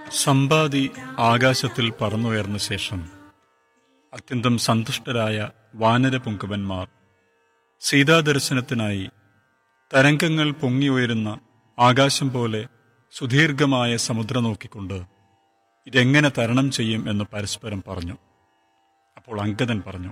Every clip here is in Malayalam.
സമ്പാദി ആകാശത്തിൽ പറന്നുയർന്ന ശേഷം അത്യന്തം സന്തുഷ്ടരായ വാനരപുങ്കവന്മാർ സീതാദർശനത്തിനായി തരംഗങ്ങൾ പൊങ്ങിയുയരുന്ന ആകാശം പോലെ സുദീർഘമായ സമുദ്രം നോക്കിക്കൊണ്ട് ഇതെങ്ങനെ തരണം ചെയ്യും എന്ന് പരസ്പരം പറഞ്ഞു അപ്പോൾ അങ്കദൻ പറഞ്ഞു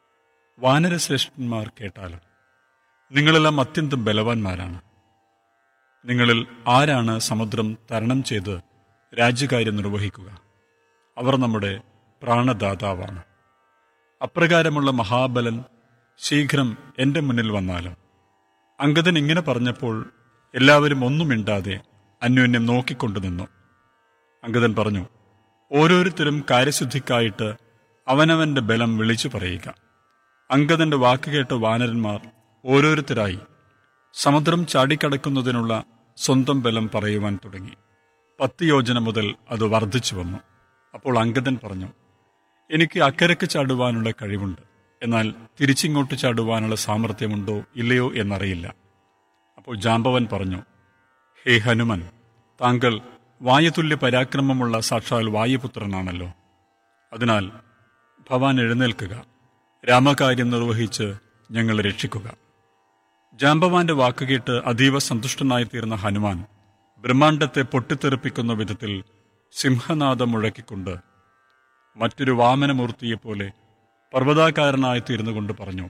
വാനരശ്രേഷ്ഠന്മാർ കേട്ടാലും നിങ്ങളെല്ലാം അത്യന്തം ബലവാന്മാരാണ് നിങ്ങളിൽ ആരാണ് സമുദ്രം തരണം ചെയ്ത് രാജ്യകാര്യം നിർവഹിക്കുക അവർ നമ്മുടെ പ്രാണദാതാവാണ് അപ്രകാരമുള്ള മഹാബലൻ ശീഘ്രം എന്റെ മുന്നിൽ വന്നാലും അങ്കദൻ ഇങ്ങനെ പറഞ്ഞപ്പോൾ എല്ലാവരും ഒന്നും മിണ്ടാതെ അന്യോന്യം നോക്കിക്കൊണ്ടു നിന്നു അങ്കദൻ പറഞ്ഞു ഓരോരുത്തരും കാര്യശുദ്ധിക്കായിട്ട് അവനവന്റെ ബലം വിളിച്ചു പറയുക അങ്കദന്റെ വാക്കുകേട്ട വാനരന്മാർ ഓരോരുത്തരായി സമുദ്രം ചാടിക്കടക്കുന്നതിനുള്ള സ്വന്തം ബലം പറയുവാൻ തുടങ്ങി പത്ത് യോജന മുതൽ അത് വർദ്ധിച്ചു വന്നു അപ്പോൾ അങ്കദൻ പറഞ്ഞു എനിക്ക് അക്കരക്ക് ചാടുവാനുള്ള കഴിവുണ്ട് എന്നാൽ തിരിച്ചിങ്ങോട്ട് ചാടുവാനുള്ള സാമർഥ്യമുണ്ടോ ഇല്ലയോ എന്നറിയില്ല അപ്പോൾ ജാമ്പവൻ പറഞ്ഞു ഹേ ഹനുമൻ താങ്കൾ വായുതുല്യ പരാക്രമമുള്ള സാക്ഷാൽ വായുപുത്രനാണല്ലോ അതിനാൽ ഭവാൻ എഴുന്നേൽക്കുക രാമകാര്യം നിർവഹിച്ച് ഞങ്ങളെ രക്ഷിക്കുക ജാമ്പവാന്റെ വാക്കുകേട്ട് അതീവ സന്തുഷ്ടനായി തീർന്ന ഹനുമാൻ ബ്രഹ്മാണ്ടത്തെ പൊട്ടിത്തെറിപ്പിക്കുന്ന വിധത്തിൽ സിംഹനാദം മുഴക്കിക്കൊണ്ട് മറ്റൊരു വാമനമൂർത്തിയെപ്പോലെ പർവ്വതാകാരനായി തീർന്നുകൊണ്ട് പറഞ്ഞു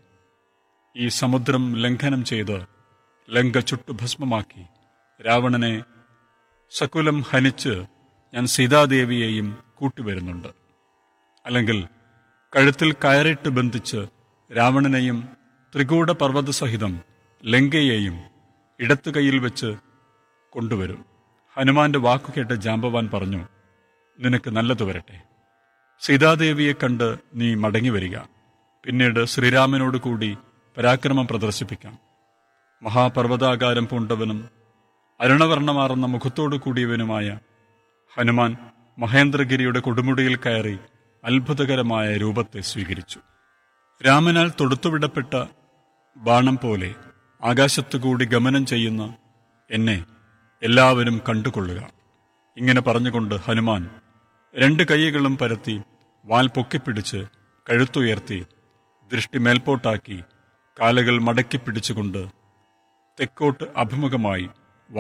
ഈ സമുദ്രം ലംഘനം ചെയ്ത് ലങ്ക ചുട്ടുഭസ്മമാക്കി രാവണനെ സകുലം ഹനിച്ച് ഞാൻ സീതാദേവിയെയും കൂട്ടിവരുന്നുണ്ട് അല്ലെങ്കിൽ കഴുത്തിൽ കയറിട്ട് ബന്ധിച്ച് രാവണനെയും ത്രികൂട പർവ്വത സഹിതം ലങ്കയെയും ഇടത്തു കൈയിൽ വെച്ച് കൊണ്ടുവരും ഹനുമാന്റെ വാക്കുകേട്ട് ജാമ്പവാൻ പറഞ്ഞു നിനക്ക് നല്ലത് വരട്ടെ സീതാദേവിയെ കണ്ട് നീ മടങ്ങി വരിക പിന്നീട് ശ്രീരാമനോട് കൂടി പരാക്രമം പ്രദർശിപ്പിക്കാം മഹാപർവ്വതാകാരം പൂണ്ടവനും അരുണവർണ്ണമാർന്ന മുഖത്തോടു കൂടിയവനുമായ ഹനുമാൻ മഹേന്ദ്രഗിരിയുടെ കൊടുമുടിയിൽ കയറി അത്ഭുതകരമായ രൂപത്തെ സ്വീകരിച്ചു രാമനാൽ തൊടുത്തുവിടപ്പെട്ട ബാണം പോലെ ആകാശത്തുകൂടി ഗമനം ചെയ്യുന്ന എന്നെ എല്ലാവരും കണ്ടുകൊള്ളുക ഇങ്ങനെ പറഞ്ഞുകൊണ്ട് ഹനുമാൻ രണ്ട് കൈകളും പരത്തി വാൽ പൊക്കിപ്പിടിച്ച് കഴുത്തുയർത്തി ദൃഷ്ടി മേൽപോട്ടാക്കി കാലുകൾ മടക്കി പിടിച്ചുകൊണ്ട് തെക്കോട്ട് അഭിമുഖമായി